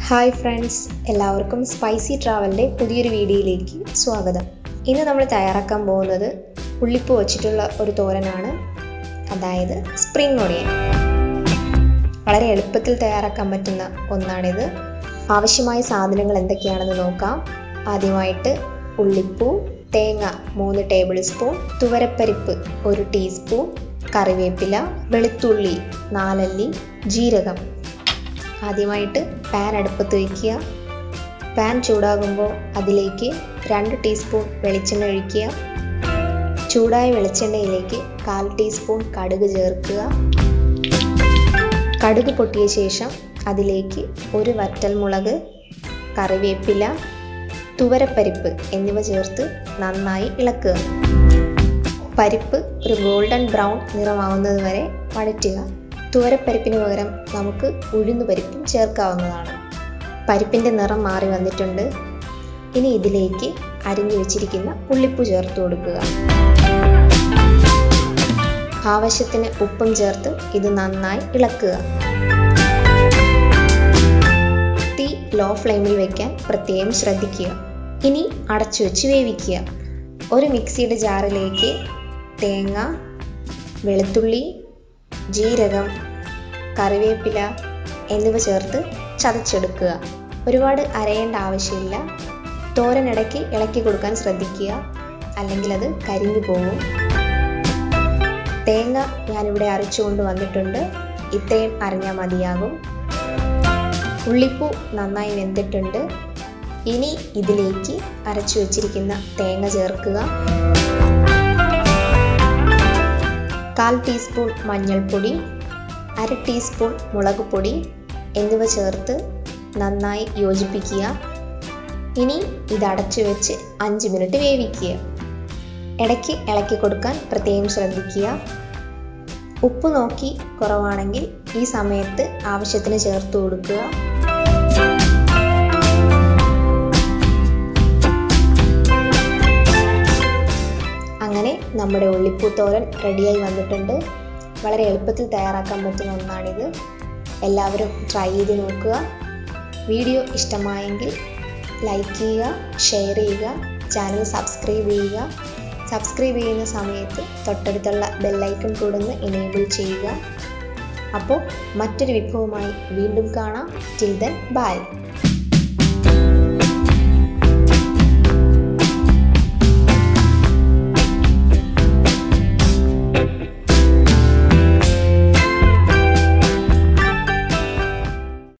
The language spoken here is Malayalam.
ഹായ് ഫ്രണ്ട്സ് എല്ലാവർക്കും സ്പൈസി ട്രാവലിൻ്റെ പുതിയൊരു വീഡിയോയിലേക്ക് സ്വാഗതം ഇന്ന് നമ്മൾ തയ്യാറാക്കാൻ പോകുന്നത് ഉള്ളിപ്പൂ വച്ചിട്ടുള്ള ഒരു തോരനാണ് അതായത് സ്പ്രിംഗ് ഒണിയൻ വളരെ എളുപ്പത്തിൽ തയ്യാറാക്കാൻ പറ്റുന്ന ഒന്നാണിത് ആവശ്യമായ സാധനങ്ങൾ എന്തൊക്കെയാണെന്ന് നോക്കാം ആദ്യമായിട്ട് ഉള്ളിപ്പൂ തേങ്ങ മൂന്ന് ടേബിൾ സ്പൂൺ തുവരപ്പരിപ്പ് ഒരു ടീസ്പൂൺ കറിവേപ്പില വെളുത്തുള്ളി നാലല്ലി ജീരകം ആദ്യമായിട്ട് പാൻ അടുപ്പത്ത് വയ്ക്കുക പാൻ ചൂടാകുമ്പോൾ അതിലേക്ക് രണ്ട് ടീസ്പൂൺ വെളിച്ചെണ്ണ ഒഴിക്കുക ചൂടായ വെളിച്ചെണ്ണയിലേക്ക് കാൽ ടീസ്പൂൺ കടുക് ചേർക്കുക കടുക് പൊട്ടിയ ശേഷം അതിലേക്ക് ഒരു വറ്റൽമുളക് കറിവേപ്പില തുവരപ്പരിപ്പ് എന്നിവ ചേർത്ത് നന്നായി ഇളക്കുക പരിപ്പ് ഒരു ഗോൾഡൻ ബ്രൗൺ നിറമാവുന്നത് വരെ വഴറ്റുക തുവരപ്പരിപ്പിന് പകരം നമുക്ക് ഉഴുന്ന് പരിപ്പും ചേർക്കാവുന്നതാണ് പരിപ്പിൻ്റെ നിറം മാറി വന്നിട്ടുണ്ട് ഇനി ഇതിലേക്ക് അരിഞ്ഞു വെച്ചിരിക്കുന്ന ഉള്ളിപ്പൂ ചേർത്ത് കൊടുക്കുക ആവശ്യത്തിന് ഉപ്പും ചേർത്ത് ഇത് നന്നായി ഇളക്കുക തീ ലോ ഫ്ലെയിമിൽ വയ്ക്കാൻ പ്രത്യേകം ശ്രദ്ധിക്കുക ഇനി അടച്ചു വെച്ച് വേവിക്കുക ഒരു മിക്സിയുടെ ജാറിലേക്ക് തേങ്ങ വെളുത്തുള്ളി ജീരകം കറിവേപ്പില എന്നിവ ചേർത്ത് ചതച്ചെടുക്കുക ഒരുപാട് അരയേണ്ട ആവശ്യമില്ല തോരനിടയ്ക്ക് ഇളക്കി കൊടുക്കാൻ ശ്രദ്ധിക്കുക അല്ലെങ്കിൽ അത് കരിഞ്ഞു പോകും തേങ്ങ ഞാനിവിടെ അരച്ചുകൊണ്ട് വന്നിട്ടുണ്ട് ഇത്രയും അരഞ്ഞാൽ മതിയാകും ഉള്ളിപ്പൂ നന്നായി വെന്തിട്ടുണ്ട് ഇനി ഇതിലേക്ക് അരച്ചു വച്ചിരിക്കുന്ന തേങ്ങ ചേർക്കുക കാൽ ടീസ്പൂൺ മഞ്ഞൾപ്പൊടി അര ടീസ്പൂൺ മുളക് പൊടി എന്നിവ ചേർത്ത് നന്നായി യോജിപ്പിക്കുക ഇനി ഇത് അടച്ചു വെച്ച് അഞ്ച് മിനിറ്റ് വേവിക്കുക ഇടയ്ക്ക് ഇളക്കി കൊടുക്കാൻ പ്രത്യേകം ശ്രദ്ധിക്കുക ഉപ്പ് നോക്കി കുറവാണെങ്കിൽ ഈ സമയത്ത് ആവശ്യത്തിന് ചേർത്ത് കൊടുക്കുക അങ്ങനെ നമ്മുടെ ഉള്ളിപ്പൂത്തോരൻ റെഡിയായി വന്നിട്ടുണ്ട് വളരെ എളുപ്പത്തിൽ തയ്യാറാക്കാൻ പറ്റുന്ന ഒന്നാണിത് എല്ലാവരും ട്രൈ ചെയ്ത് നോക്കുക വീഡിയോ ഇഷ്ടമായെങ്കിൽ ലൈക്ക് ചെയ്യുക ഷെയർ ചെയ്യുക ചാനൽ സബ്സ്ക്രൈബ് ചെയ്യുക സബ്സ്ക്രൈബ് ചെയ്യുന്ന സമയത്ത് തൊട്ടടുത്തുള്ള ബെല്ലൈക്കൺ കൂടുന്ന് എനേബിൾ ചെയ്യുക അപ്പോൾ മറ്റൊരു വിഭവമായി വീണ്ടും കാണാം ടിൽ ദെൻ ബൈ